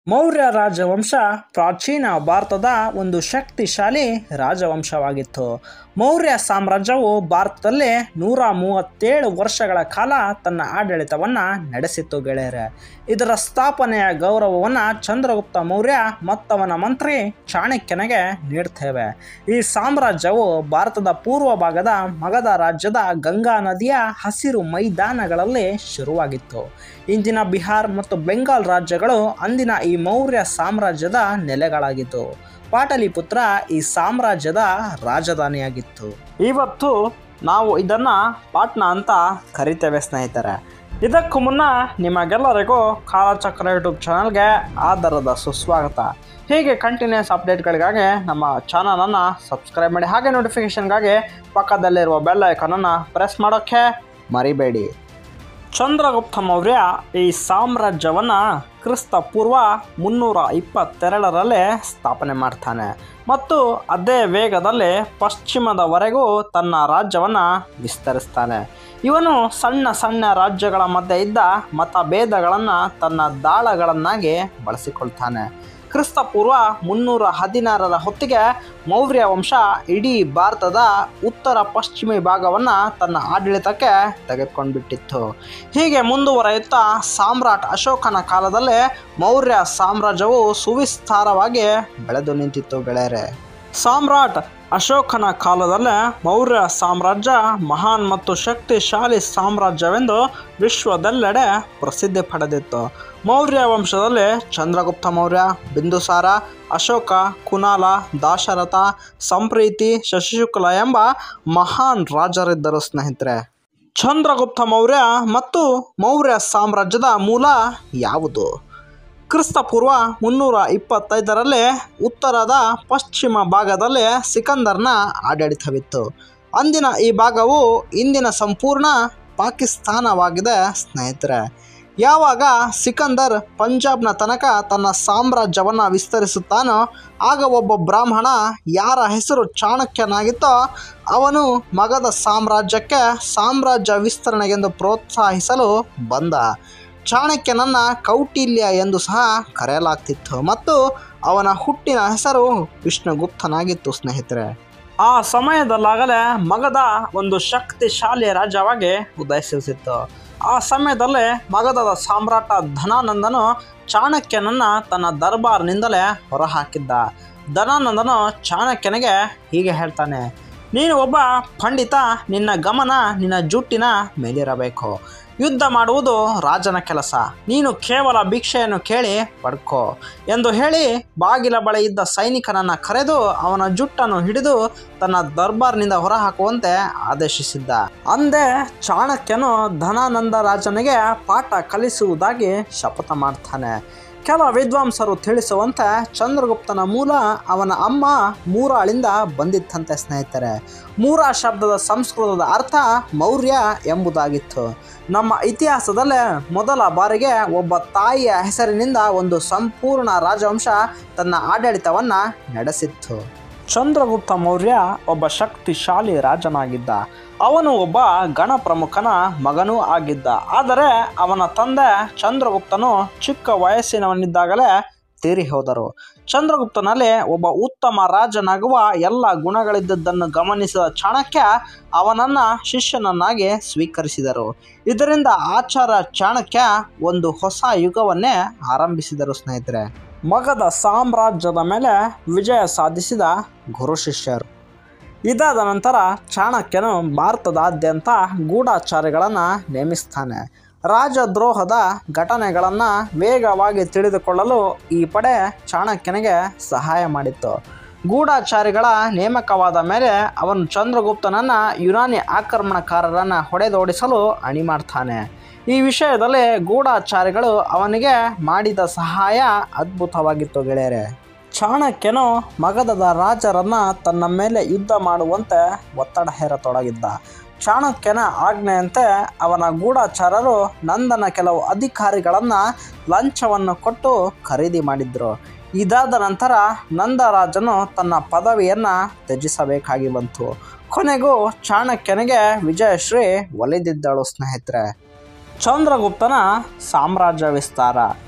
ಮೌರ್ಯ ರಾಜವಂಶ ಪ್ರಾಚೀನ ಭಾರತದ ಒಂದು ಶಕ್ತಿಶಾಲಿ ರಾಜವಂಶವಾಗಿತ್ತು ಮೌರ್ಯ ಸಾಮ್ರಾಜ್ಯವು ಭಾರತದಲ್ಲಿ ನೂರ ಮೂವತ್ತೇಳು ವರ್ಷಗಳ ಕಾಲ ತನ್ನ ಆಡಳಿತವನ್ನು ನಡೆಸಿತ್ತು ಗೆಳೆಯರೆ ಇದರ ಸ್ಥಾಪನೆಯ ಗೌರವವನ್ನು ಚಂದ್ರಗುಪ್ತ ಮೌರ್ಯ ಮತ್ತವನ ಮಂತ್ರಿ ಚಾಣಕ್ಯನಿಗೆ ನೀಡ್ತೇವೆ ಈ ಸಾಮ್ರಾಜ್ಯವು ಭಾರತದ ಪೂರ್ವ ಭಾಗದ ಮಗಧ ರಾಜ್ಯದ ಗಂಗಾ ನದಿಯ ಹಸಿರು ಮೈದಾನಗಳಲ್ಲಿ ಶುರುವಾಗಿತ್ತು ಇಂದಿನ ಬಿಹಾರ್ ಮತ್ತು ಬೆಂಗಾಲ್ ರಾಜ್ಯಗಳು ಅಂದಿನ ಈ ಮೌರ್ಯ ಸಾಮ್ರಾಜ್ಯದ ನೆಲೆಗಳಾಗಿತ್ತು ಪಾಟಲಿಪುತ್ರ ಈ ಸಾಮ್ರಾಜ್ಯದ ರಾಜಧಾನಿಯಾಗಿತ್ತು ಇವತ್ತು ನಾವು ಇದನ್ನು ಪಾಟ್ನಾ ಅಂತ ಕರಿತೇವೆ ಸ್ನೇಹಿತರೆ ಇದಕ್ಕೂ ಮುನ್ನ ನಿಮಗೆಲ್ಲರಿಗೂ ಕಾಲಚಕ್ರ ಯೂಟ್ಯೂಬ್ ಚಾನಲ್ಗೆ ಆಧಾರದ ಸುಸ್ವಾಗತ ಹೀಗೆ ಕಂಟಿನ್ಯೂಸ್ ಅಪ್ಡೇಟ್ಗಳಿಗಾಗಿ ನಮ್ಮ ಚಾನಲನ್ನು ಸಬ್ಸ್ಕ್ರೈಬ್ ಮಾಡಿ ಹಾಗೆ ನೋಟಿಫಿಕೇಷನ್ಗಾಗಿ ಪಕ್ಕದಲ್ಲಿರುವ ಬೆಲ್ ಐಕನನ್ನು ಪ್ರೆಸ್ ಮಾಡೋಕ್ಕೆ ಮರಿಬೇಡಿ ಚಂದ್ರಗುಪ್ತ ಮೌರ್ಯ ಈ ಸಾಮ್ರಾಜ್ಯವನ್ನು ಕ್ರಿಸ್ತ ಪೂರ್ವ ಮುನ್ನೂರ ಇಪ್ಪತ್ತೆರಡರಲ್ಲೇ ಸ್ಥಾಪನೆ ಮಾಡ್ತಾನೆ ಮತ್ತು ಅದೇ ವೇಗದಲ್ಲಿ ಪಶ್ಚಿಮದವರೆಗೂ ತನ್ನ ರಾಜ್ಯವನ್ನು ವಿಸ್ತರಿಸ್ತಾನೆ ಇವನು ಸಣ್ಣ ಸಣ್ಣ ರಾಜ್ಯಗಳ ಮಧ್ಯೆ ಇದ್ದ ಮತಭೇದಗಳನ್ನು ತನ್ನ ದಾಳಗಳನ್ನಾಗಿ ಬಳಸಿಕೊಳ್ತಾನೆ ಕ್ರಿಸ್ತ ಪೂರ್ವ ಮುನ್ನೂರ ಹದಿನಾರರ ಹೊತ್ತಿಗೆ ಮೌರ್ಯ ವಂಶ ಇಡೀ ಭಾರತದ ಉತ್ತರ ಪಶ್ಚಿಮ ಭಾಗವನ್ನು ತನ್ನ ಆಡಳಿತಕ್ಕೆ ತೆಗೆದುಕೊಂಡ್ಬಿಟ್ಟಿತ್ತು ಹೀಗೆ ಮುಂದುವರೆಯುತ್ತಾ ಸಾಮ್ರಾಟ್ ಅಶೋಕನ ಕಾಲದಲ್ಲೇ ಮೌರ್ಯ ಸಾಮ್ರಾಜ್ಯವು ಸುವಿಸ್ತಾರವಾಗಿ ಬೆಳೆದು ನಿಂತಿತ್ತು ಗೆಳೆಯರೆ ಸಾಮ್ರಾಟ್ ಅಶೋಕನ ಕಾಲದಲ್ಲೇ ಮೌರ್ಯ ಸಾಮ್ರಾಜ್ಯ ಮಹಾನ್ ಮತ್ತು ಶಕ್ತಿಶಾಲಿ ಸಾಮ್ರಾಜ್ಯವೆಂದು ವಿಶ್ವದೆಲ್ಲೆಡೆ ಪ್ರಸಿದ್ಧಿ ಪಡೆದಿತ್ತು ಮೌರ್ಯ ವಂಶದಲ್ಲಿ ಚಂದ್ರಗುಪ್ತ ಮೌರ್ಯ ಬಿಂದುಸಾರ ಅಶೋಕ ಕುನಾಲ ದಾಶರಥ ಸಂಪ್ರೀತಿ ಶಶಿಶುಕ್ಲ ಎಂಬ ಮಹಾನ್ ರಾಜರಿದ್ದರು ಸ್ನೇಹಿತರೆ ಚಂದ್ರಗುಪ್ತ ಮೌರ್ಯ ಮತ್ತು ಮೌರ್ಯ ಸಾಮ್ರಾಜ್ಯದ ಮೂಲ ಯಾವುದು ಕ್ರಿಸ್ತ ಪೂರ್ವ ಮುನ್ನೂರ ಇಪ್ಪತ್ತೈದರಲ್ಲಿ ಉತ್ತರದ ಪಶ್ಚಿಮ ಭಾಗದಲ್ಲಿ ಸಿಕಂದರ್ನ ಆಡಳಿತವಿತ್ತು ಅಂದಿನ ಈ ಭಾಗವು ಇಂದಿನ ಸಂಪೂರ್ಣ ಪಾಕಿಸ್ತಾನವಾಗಿದೆ ಸ್ನೇಹಿತರೆ ಯಾವಾಗ ಸಿಕಂದರ್ ಪಂಜಾಬ್ನ ತನಕ ತನ್ನ ಸಾಮ್ರಾಜ್ಯವನ್ನು ವಿಸ್ತರಿಸುತ್ತಾನೋ ಆಗ ಒಬ್ಬ ಬ್ರಾಹ್ಮಣ ಯಾರ ಹೆಸರು ಚಾಣಕ್ಯನಾಗಿತ್ತೋ ಅವನು ಮಗಧ ಸಾಮ್ರಾಜ್ಯಕ್ಕೆ ಸಾಮ್ರಾಜ್ಯ ವಿಸ್ತರಣೆಗೆಂದು ಪ್ರೋತ್ಸಾಹಿಸಲು ಬಂದ ಚಾಣಕ್ಯನನ್ನ ಕೌಟಿಲ್ಯ ಎಂದು ಸಹ ಕರೆಯಲಾಗ್ತಿತ್ತು ಮತ್ತು ಅವನ ಹುಟ್ಟಿನ ಹೆಸರು ವಿಷ್ಣುಗುಪ್ತನಾಗಿತ್ತು ಸ್ನೇಹಿತರೆ ಆ ಸಮಯದಲ್ಲಾಗಲೇ ಮಗಧ ಒಂದು ಶಕ್ತಿಶಾಲಿ ರಾಜ್ಯವಾಗಿ ಉದಯಿಸಿತ್ತು ಆ ಸಮಯದಲ್ಲೇ ಮಗಧದ ಸಾಮ್ರಾಟ ಧನಾನಂದನು ಚಾಣಕ್ಯನನ್ನ ತನ್ನ ದರ್ಬಾರ್ನಿಂದಲೇ ಹೊರಹಾಕಿದ್ದ ಧನಾನಂದನು ಚಾಣಕ್ಯನಿಗೆ ಹೀಗೆ ಹೇಳ್ತಾನೆ ನೀನು ಒಬ್ಬ ಪಂಡಿತ ನಿನ್ನ ಗಮನ ನಿನ್ನ ಜುಟ್ಟಿನ ಮೇಲಿರಬೇಕು ಯುದ್ಧ ಮಾಡುವುದು ರಾಜನ ಕೆಲಸ ನೀನು ಕೇವಲ ಭಿಕ್ಷೆಯನ್ನು ಕೇಳಿ ಪಡ್ಕೋ ಎಂದು ಹೇಳಿ ಬಾಗಿಲ ಬಳಿ ಇದ್ದ ಸೈನಿಕನನ್ನು ಕರೆದು ಅವನ ಜುಟ್ಟನ್ನು ಹಿಡಿದು ತನ್ನ ದರ್ಬಾರ್ನಿಂದ ಹೊರಹಾಕುವಂತೆ ಆದೇಶಿಸಿದ್ದ ಅಂದೇ ಚಾಣಕ್ಯನು ಧನಾನಂದ ರಾಜನಿಗೆ ಪಾಠ ಕಲಿಸುವುದಾಗಿ ಶಪಥ ಮಾಡ್ತಾನೆ ಕೆಲ ವಿದ್ವಾಂಸರು ತಿಳಿಸುವಂತೆ ಚಂದ್ರಗುಪ್ತನ ಮೂಲ ಅವನ ಅಮ್ಮ ಮೂರಾಳಿಂದ ಬಂದಿತ್ತಂತೆ ಸ್ನೇಹಿತರೆ ಮೂರ ಶಬ್ದದ ಸಂಸ್ಕೃತದ ಅರ್ಥ ಮೌರ್ಯ ಎಂಬುದಾಗಿತ್ತು ನಮ್ಮ ಇತಿಹಾಸದಲ್ಲೇ ಮೊದಲ ಬಾರಿಗೆ ಒಬ್ಬ ತಾಯಿಯ ಹೆಸರಿನಿಂದ ಒಂದು ಸಂಪೂರ್ಣ ರಾಜವಂಶ ತನ್ನ ಆಡಳಿತವನ್ನು ನಡೆಸಿತ್ತು ಚಂದ್ರಗುಪ್ತ ಮೌರ್ಯ ಒಬ್ಬ ಶಕ್ತಿಶಾಲಿ ರಾಜನಾಗಿದ್ದ ಅವನು ಒಬ್ಬ ಗಣಪ್ರಮುಖನ ಮಗನೂ ಆಗಿದ್ದ ಆದರೆ ಅವನ ತಂದೆ ಚಂದ್ರಗುಪ್ತನು ಚಿಕ್ಕ ವಯಸ್ಸಿನವನಿದ್ದಾಗಲೇ ತೀರಿ ಹೋದರು ಚಂದ್ರಗುಪ್ತನಲ್ಲಿ ಒಬ್ಬ ಉತ್ತಮ ರಾಜನಾಗುವ ಎಲ್ಲ ಗುಣಗಳಿದ್ದದ್ದನ್ನು ಗಮನಿಸಿದ ಚಾಣಕ್ಯ ಅವನನ್ನು ಶಿಷ್ಯನನ್ನಾಗಿ ಸ್ವೀಕರಿಸಿದರು ಇದರಿಂದ ಆಚಾರ್ಯ ಚಾಣಕ್ಯ ಒಂದು ಹೊಸ ಯುಗವನ್ನೇ ಆರಂಭಿಸಿದರು ಸ್ನೇಹಿತರೆ ಮಗಧ ಸಾಮ್ರಾಜ್ಯದ ಮೇಲೆ ವಿಜಯ ಸಾಧಿಸಿದ ಗುರು ಶಿಷ್ಯರು ಇದಾದ ನಂತರ ಚಾಣಕ್ಯನು ಭಾರತದಾದ್ಯಂತ ಗೂಢಾಚಾರಿಗಳನ್ನು ನೇಮಿಸ್ತಾನೆ ರಾಜದ್ರೋಹದ ಘಟನೆಗಳನ್ನು ವೇಗವಾಗಿ ತಿಳಿದುಕೊಳ್ಳಲು ಈ ಪಡೆ ಚಾಣಕ್ಯನಿಗೆ ಸಹಾಯ ಮಾಡಿತ್ತು ಗೂಢಾಚಾರಿಗಳ ನೇಮಕವಾದ ಮೇಲೆ ಅವನು ಚಂದ್ರಗುಪ್ತನನ್ನು ಯುನಾನಿ ಆಕ್ರಮಣಕಾರರನ್ನು ಹೊಡೆದೋಡಿಸಲು ಅಣಿ ಮಾಡ್ತಾನೆ ಈ ವಿಷಯದಲ್ಲಿ ಗೂಢಾಚಾರಿಗಳು ಅವನಿಗೆ ಮಾಡಿದ ಸಹಾಯ ಅದ್ಭುತವಾಗಿತ್ತು ಗೆಳೆಯರೆ ಚಾಣಕ್ಯನು ಮಗಧದ ರಾಜರನ್ನ ತನ್ನ ಮೇಲೆ ಯುದ್ಧ ಮಾಡುವಂತೆ ಒತ್ತಡ ಹೇರತೊಡಗಿದ್ದ ಚಾಣಕ್ಯನ ಆಜ್ಞೆಯಂತೆ ಅವನ ಗೂಢಾಚಾರರು ನಂದನ ಕೆಲವು ಅಧಿಕಾರಿಗಳನ್ನು ಲಂಚವನ್ನು ಕೊಟ್ಟು ಖರೀದಿ ಮಾಡಿದ್ರು ಇದಾದ ನಂತರ ನಂದರಾಜನು ತನ್ನ ಪದವಿಯನ್ನು ತ್ಯಜಿಸಬೇಕಾಗಿ ಬಂತು ಕೊನೆಗೂ ಚಾಣಕ್ಯನಿಗೆ ವಿಜಯಶ್ರೀ ಒಲಿದಿದ್ದಳು ಸ್ನೇಹಿತರೆ ಚಂದ್ರಗುಪ್ತನ ಸಾಮ್ರಾಜ್ಯ ವಿಸ್ತಾರ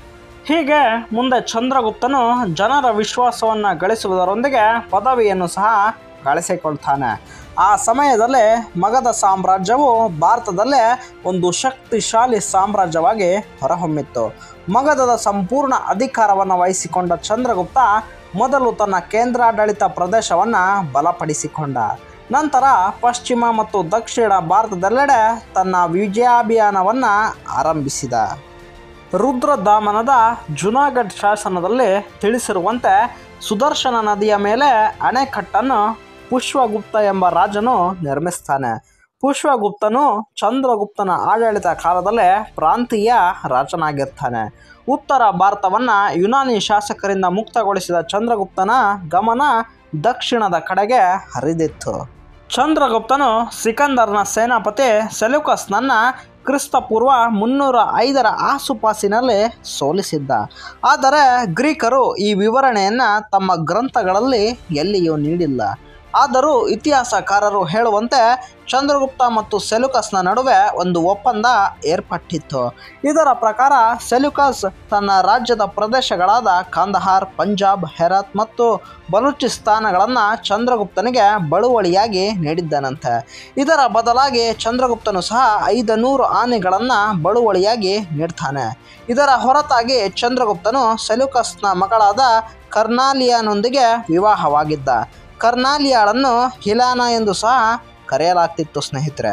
ಹೀಗೆ ಮುಂದೆ ಚಂದ್ರಗುಪ್ತನು ಜನರ ವಿಶ್ವಾಸವನ್ನು ಗಳಿಸುವುದರೊಂದಿಗೆ ಪದವಿಯನ್ನು ಸಹ ಗಳಿಸಿಕೊಳ್ತಾನೆ ಆ ಸಮಯದಲ್ಲೇ ಮಗಧ ಸಾಮ್ರಾಜ್ಯವು ಭಾರತದಲ್ಲೇ ಒಂದು ಶಕ್ತಿಶಾಲಿ ಸಾಮ್ರಾಜ್ಯವಾಗಿ ಹೊರಹೊಮ್ಮಿತ್ತು ಮಗಧದ ಸಂಪೂರ್ಣ ಅಧಿಕಾರವನ್ನು ವಹಿಸಿಕೊಂಡ ಚಂದ್ರಗುಪ್ತ ಮೊದಲು ತನ್ನ ಕೇಂದ್ರಾಡಳಿತ ಪ್ರದೇಶವನ್ನು ಬಲಪಡಿಸಿಕೊಂಡ ನಂತರ ಪಶ್ಚಿಮ ಮತ್ತು ದಕ್ಷಿಣ ಭಾರತದೆಲ್ಲೆಡೆ ತನ್ನ ವಿಜಯಾಭಿಯಾನವನ್ನು ಆರಂಭಿಸಿದ ರುದ್ರದಾಮನದ ಜುನಾಗಢ್ ಶಾಸನದಲ್ಲಿ ತಿಳಿಸಿರುವಂತೆ ಸುದರ್ಶನ ನದಿಯ ಮೇಲೆ ಅಣೆಕಟ್ಟನ್ನು ಪುಷ್ಪಗುಪ್ತ ಎಂಬ ರಾಜನು ನಿರ್ಮಿಸ್ತಾನೆ ಪುಷ್ಪಗುಪ್ತನು ಚಂದ್ರಗುಪ್ತನ ಆಡಳಿತ ಕಾಲದಲ್ಲೇ ಪ್ರಾಂತೀಯ ರಾಜನಾಗಿರ್ತಾನೆ ಉತ್ತರ ಭಾರತವನ್ನು ಯುನಾನಿ ಶಾಸಕರಿಂದ ಮುಕ್ತಗೊಳಿಸಿದ ಚಂದ್ರಗುಪ್ತನ ಗಮನ ದಕ್ಷಿಣದ ಕಡೆಗೆ ಹರಿದಿತ್ತು ಚಂದ್ರಗುಪ್ತನು ಸಿಕಂದರ್ನ ಸೇನಾಪತಿ ಸೆಲ್ಯೂಕಸ್ನನ್ನ ಕ್ರಿಸ್ತಪೂರ್ವ ಮುನ್ನೂರ ಐದರ ಆಸುಪಾಸಿನಲ್ಲಿ ಸೋಲಿಸಿದ್ದ ಆದರೆ ಗ್ರೀಕರು ಈ ವಿವರಣೆಯನ್ನು ತಮ್ಮ ಗ್ರಂಥಗಳಲ್ಲಿ ಎಲ್ಲಿಯೂ ನೀಡಿಲ್ಲ ಆದರೂ ಇತಿಹಾಸಕಾರರು ಹೇಳುವಂತೆ ಚಂದ್ರಗುಪ್ತ ಮತ್ತು ಸೆಲ್ಯೂಕಸ್ನ ನಡುವೆ ಒಂದು ಒಪ್ಪಂದ ಏರ್ಪಟ್ಟಿತ್ತು ಇದರ ಪ್ರಕಾರ ಸೆಲ್ಯೂಕಸ್ ತನ್ನ ರಾಜ್ಯದ ಪ್ರದೇಶಗಳಾದ ಕಾಂದಹಾರ್ ಪಂಜಾಬ್ ಹೆರತ್ ಮತ್ತು ಬಲೂಚಿಸ್ತಾನಗಳನ್ನು ಚಂದ್ರಗುಪ್ತನಿಗೆ ಬಳುವಳಿಯಾಗಿ ನೀಡಿದ್ದನಂತೆ ಇದರ ಬದಲಾಗಿ ಚಂದ್ರಗುಪ್ತನು ಸಹ ಐದು ನೂರು ಆನೆಗಳನ್ನು ಬಳುವಳಿಯಾಗಿ ನೀಡ್ತಾನೆ ಇದರ ಹೊರತಾಗಿ ಚಂದ್ರಗುಪ್ತನು ಸೆಲ್ಯೂಕಸ್ನ ಮಗಳಾದ ಕರ್ನಾಲಿಯಾನೊಂದಿಗೆ ವಿವಾಹವಾಗಿದ್ದ ಕರ್ನಾಲಿಯಾಳನ್ನು ಹಿಲಾನ ಎಂದು ಸಹ ಕರೆಯಲಾಗ್ತಿತ್ತು ಸ್ನೇಹಿತರೆ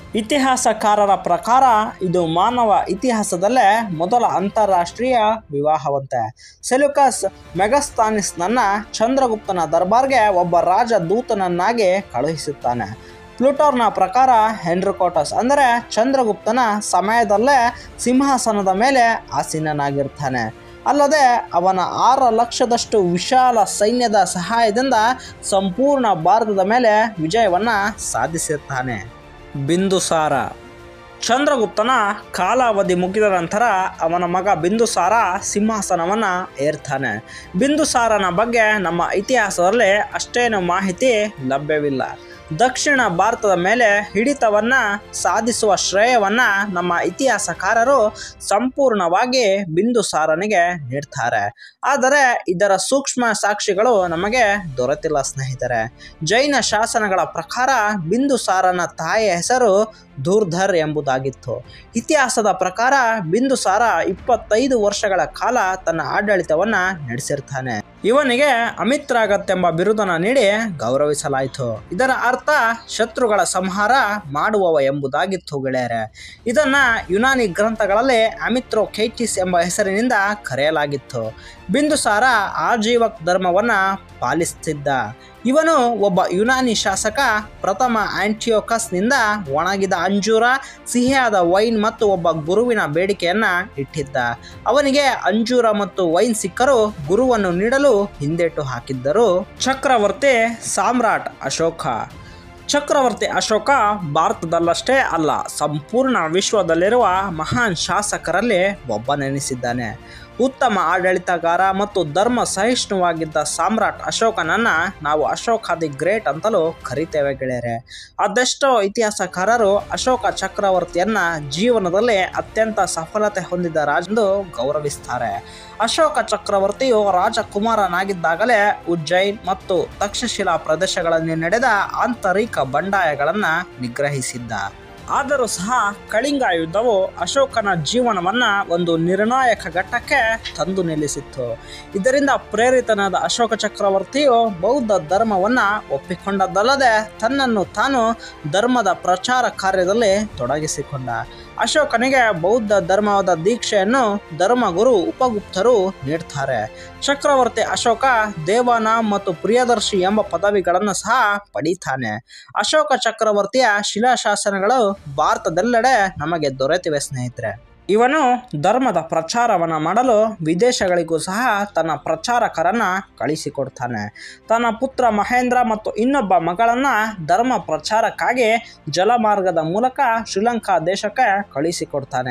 ಇತಿಹಾಸಕಾರರ ಪ್ರಕಾರ ಇದು ಮಾನವ ಇತಿಹಾಸದಲ್ಲೇ ಮೊದಲ ಅಂತಾರಾಷ್ಟ್ರೀಯ ವಿವಾಹವಂತೆ ಸೆಲ್ಯೂಕಸ್ ಮೆಗಸ್ತಾನಿಸ್ನನ್ನ ಚಂದ್ರಗುಪ್ತನ ದರ್ಬಾರ್ಗೆ ಒಬ್ಬ ರಾಜದೂತನನ್ನಾಗಿ ಕಳುಹಿಸುತ್ತಾನೆ ಪ್ಲೂಟೋರ್ನ ಪ್ರಕಾರ ಹೆನ್ರಿಕೋಟಸ್ ಅಂದರೆ ಚಂದ್ರಗುಪ್ತನ ಸಮಯದಲ್ಲೇ ಸಿಂಹಾಸನದ ಮೇಲೆ ಆಸೀನನಾಗಿರ್ತಾನೆ ಅಲ್ಲದೆ ಅವನ ಆರು ಲಕ್ಷದಷ್ಟು ವಿಶಾಲ ಸೈನ್ಯದ ಸಹಾಯದಿಂದ ಸಂಪೂರ್ಣ ಭಾರತದ ಮೇಲೆ ವಿಜಯವನ್ನು ಸಾಧಿಸಿರ್ತಾನೆ ಬಿಂದುಸಾರ ಚಂದ್ರಗುಪ್ತನ ಕಾಲಾವಧಿ ಮುಗಿದ ನಂತರ ಅವನ ಮಗ ಬಿಂದುಸಾರ ಸಿಂಹಾಸನವನ್ನು ಏರ್ತಾನೆ ಬಿಂದುಸಾರನ ಬಗ್ಗೆ ನಮ್ಮ ಇತಿಹಾಸದಲ್ಲಿ ಅಷ್ಟೇನು ಮಾಹಿತಿ ಲಭ್ಯವಿಲ್ಲ ದಕ್ಷಿಣ ಭಾರತದ ಮೇಲೆ ಹಿಡಿತವನ್ನು ಸಾಧಿಸುವ ಶ್ರೇಯವನ್ನು ನಮ್ಮ ಇತಿಹಾಸಕಾರರು ಸಂಪೂರ್ಣವಾಗಿ ಬಿಂದುಸಾರನಿಗೆ ನೀಡ್ತಾರೆ ಆದರೆ ಇದರ ಸೂಕ್ಷ್ಮ ಸಾಕ್ಷಿಗಳು ನಮಗೆ ದೊರೆತಿಲ್ಲ ಸ್ನೇಹಿತರೆ ಜೈನ ಶಾಸನಗಳ ಪ್ರಕಾರ ಬಿಂದುಸಾರನ ತಾಯಿಯ ಹೆಸರು ಧೂರ್ಧರ್ ಎಂಬುದಾಗಿತ್ತು ಇತಿಹಾಸದ ಪ್ರಕಾರ ಬಿಂದುಸಾರ ಇಪ್ಪತ್ತೈದು ವರ್ಷಗಳ ಕಾಲ ತನ್ನ ಆಡಳಿತವನ್ನು ನಡೆಸಿರ್ತಾನೆ ಇವನಿಗೆ ಅಮಿತ್ರಾಗತ್ ಎಂಬ ಬಿರುದನ್ನು ನೀಡಿ ಗೌರವಿಸಲಾಯಿತು ಇದರ ಅರ್ಥ ಶತ್ರುಗಳ ಸಂಹಾರ ಮಾಡುವವ ಎಂಬುದಾಗಿತ್ತು ಗೆಳೆಯರೆ ಇದನ್ನ ಯುನಾನಿ ಗ್ರಂಥಗಳಲ್ಲಿ ಅಮಿತ್ರೋ ಖೈಟಿಸ್ ಎಂಬ ಹೆಸರಿನಿಂದ ಕರೆಯಲಾಗಿತ್ತು ಬಿಂದುಸಾರ ಆಜೀವಕ್ ಧರ್ಮವನ್ನು ಪಾಲಿಸುತ್ತಿದ್ದ ಇವನು ಒಬ್ಬ ಯುನಾನಿ ಶಾಸಕ ಪ್ರಥಮ ಆಂಟಿಯೋಕಸ್ನಿಂದ ಒಣಗಿದ ಅಂಜೂರ ಸಿಹಿಯಾದ ವೈನ್ ಮತ್ತು ಒಬ್ಬ ಗುರುವಿನ ಬೇಡಿಕೆಯನ್ನ ಇಟ್ಟಿದ್ದ ಅವನಿಗೆ ಅಂಜೂರ ಮತ್ತು ವೈನ್ ಸಿಕ್ಕರೂ ಗುರುವನ್ನು ನೀಡಲು ಹಿಂದೇಟು ಹಾಕಿದ್ದರು ಚಕ್ರವರ್ತಿ ಸಾಮ್ರಾಟ್ ಅಶೋಕ ಚಕ್ರವರ್ತಿ ಅಶೋಕ ಭಾರತದಲ್ಲಷ್ಟೇ ಅಲ್ಲ ಸಂಪೂರ್ಣ ವಿಶ್ವದಲ್ಲಿರುವ ಮಹಾನ್ ಶಾಸಕರಲ್ಲಿ ಒಬ್ಬನೆನಿಸಿದ್ದಾನೆ ಉತ್ತಮ ಆಡಳಿತಗಾರ ಮತ್ತು ಧರ್ಮ ಸಹಿಷ್ಣುವಾಗಿದ್ದ ಸಾಮ್ರಾಟ್ ಅಶೋಕನನ್ನ ನಾವು ಅಶೋಕ ದಿ ಗ್ರೇಟ್ ಅಂತಲೂ ಕರಿತೇವೆ ಗೆಳೆಯರೆ ಅದೆಷ್ಟೋ ಇತಿಹಾಸಕಾರರು ಅಶೋಕ ಚಕ್ರವರ್ತಿಯನ್ನ ಜೀವನದಲ್ಲಿ ಅತ್ಯಂತ ಸಫಲತೆ ಹೊಂದಿದ ರಾಜೆಂದು ಗೌರವಿಸ್ತಾರೆ ಅಶೋಕ ಚಕ್ರವರ್ತಿಯು ರಾಜಕುಮಾರನಾಗಿದ್ದಾಗಲೇ ಉಜ್ಜೈನ್ ಮತ್ತು ತಕ್ಷಶಿಲಾ ಪ್ರದೇಶಗಳಲ್ಲಿ ನಡೆದ ಆಂತರಿಕ ಬಂಡಾಯಗಳನ್ನು ನಿಗ್ರಹಿಸಿದ್ದ ಆದರೂ ಸಹ ಕಳಿಂಗ ಯುದ್ಧವು ಅಶೋಕನ ಜೀವನವನ್ನ ಒಂದು ನಿರ್ಣಾಯಕ ಘಟ್ಟಕ್ಕೆ ತಂದು ನಿಲ್ಲಿಸಿತ್ತು ಇದರಿಂದ ಪ್ರೇರಿತನಾದ ಅಶೋಕ ಚಕ್ರವರ್ತಿಯು ಬೌದ್ಧ ಧರ್ಮವನ್ನ ಒಪ್ಪಿಕೊಂಡದ್ದಲ್ಲದೆ ತನ್ನನ್ನು ತಾನು ಧರ್ಮದ ಪ್ರಚಾರ ಕಾರ್ಯದಲ್ಲಿ ತೊಡಗಿಸಿಕೊಂಡ ಅಶೋಕನಿಗೆ ಬೌದ್ಧ ಧರ್ಮದ ದೀಕ್ಷೆಯನ್ನು ಧರ್ಮಗುರು ಉಪಗುಪ್ತರು ನೀಡ್ತಾರೆ ಚಕ್ರವರ್ತಿ ಅಶೋಕ ದೇವಾನ ಮತ್ತು ಪ್ರಿಯದರ್ಶಿ ಎಂಬ ಪದವಿಗಳನ್ನು ಸಹ ಪಡೀತಾನೆ ಅಶೋಕ ಚಕ್ರವರ್ತಿಯ ಶಿಲಾಶಾಸನಗಳು ಭಾರತದೆಲ್ಲೆಡೆ ನಮಗೆ ದೊರೆತಿವೆ ಸ್ನೇಹಿತರೆ ಇವನು ಧರ್ಮದ ಪ್ರಚಾರವನ್ನು ಮಾಡಲು ವಿದೇಶಗಳಿಗೂ ಸಹ ತನ್ನ ಪ್ರಚಾರಕರನ್ನ ಕಳಿಸಿಕೊಡ್ತಾನೆ ತನ್ನ ಪುತ್ರ ಮಹೇಂದ್ರ ಮತ್ತು ಇನ್ನೊಬ್ಬ ಮಗಳನ್ನ ಧರ್ಮ ಪ್ರಚಾರಕ್ಕಾಗಿ ಜಲಮಾರ್ಗದ ಮೂಲಕ ಶ್ರೀಲಂಕಾ ದೇಶಕ್ಕೆ ಕಳಿಸಿಕೊಡ್ತಾನೆ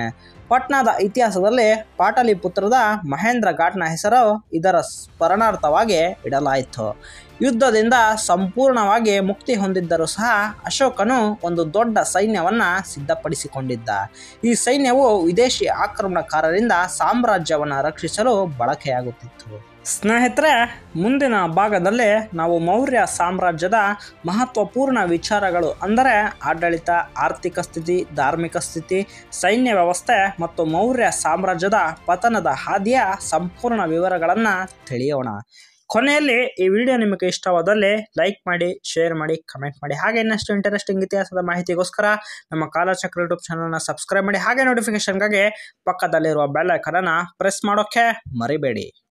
ಪಟ್ನಾದ ಇತಿಹಾಸದಲ್ಲಿ ಪಾಟಲಿಪುತ್ರದ ಮಹೇಂದ್ರ ಘಾಟ್ನ ಹೆಸರು ಇದರ ಸ್ಮರಣಾರ್ಥವಾಗಿ ಇಡಲಾಯಿತು ಯುದ್ಧದಿಂದ ಸಂಪೂರ್ಣವಾಗಿ ಮುಕ್ತಿ ಹೊಂದಿದ್ದರೂ ಸಹ ಅಶೋಕನು ಒಂದು ದೊಡ್ಡ ಸೈನ್ಯವನ್ನು ಸಿದ್ಧಪಡಿಸಿಕೊಂಡಿದ್ದ ಈ ಸೈನ್ಯವು ವಿದೇಶಿ ಆಕ್ರಮಣಕಾರರಿಂದ ಸಾಮ್ರಾಜ್ಯವನ್ನು ರಕ್ಷಿಸಲು ಬಳಕೆಯಾಗುತ್ತಿತ್ತು ಸ್ನೇಹಿತರೆ ಮುಂದಿನ ಭಾಗದಲ್ಲಿ ನಾವು ಮೌರ್ಯ ಸಾಮ್ರಾಜ್ಯದ ಮಹತ್ವಪೂರ್ಣ ವಿಚಾರಗಳು ಅಂದರೆ ಆಡಳಿತ ಆರ್ಥಿಕ ಸ್ಥಿತಿ ಧಾರ್ಮಿಕ ಸ್ಥಿತಿ ಸೈನ್ಯ ವ್ಯವಸ್ಥೆ ಮತ್ತು ಮೌರ್ಯ ಸಾಮ್ರಾಜ್ಯದ ಪತನದ ಹಾದಿಯ ಸಂಪೂರ್ಣ ವಿವರಗಳನ್ನು ತಿಳಿಯೋಣ ಕೊನೆಯಲ್ಲಿ ಈ ವಿಡಿಯೋ ನಿಮಗೆ ಇಷ್ಟವಾದಲ್ಲಿ ಲೈಕ್ ಮಾಡಿ ಶೇರ್ ಮಾಡಿ ಕಮೆಂಟ್ ಮಾಡಿ ಹಾಗೆ ಇನ್ನಷ್ಟು ಇಂಟರೆಸ್ಟಿಂಗ್ ಇತಿಹಾಸದ ಮಾಹಿತಿಗೋಸ್ಕರ ನಮ್ಮ ಕಾಲಚಕ್ರ ಯೂಟ್ಯೂಬ್ ಚಾನಲ್ನ ಸಬ್ಸ್ಕ್ರೈಬ್ ಮಾಡಿ ಹಾಗೆ ನೋಟಿಫಿಕೇಶನ್ಗಾಗಿ ಪಕ್ಕದಲ್ಲಿರುವ ಬೆಲ್ ಐಕನನ್ನು ಪ್ರೆಸ್ ಮಾಡೋಕ್ಕೆ ಮರಿಬೇಡಿ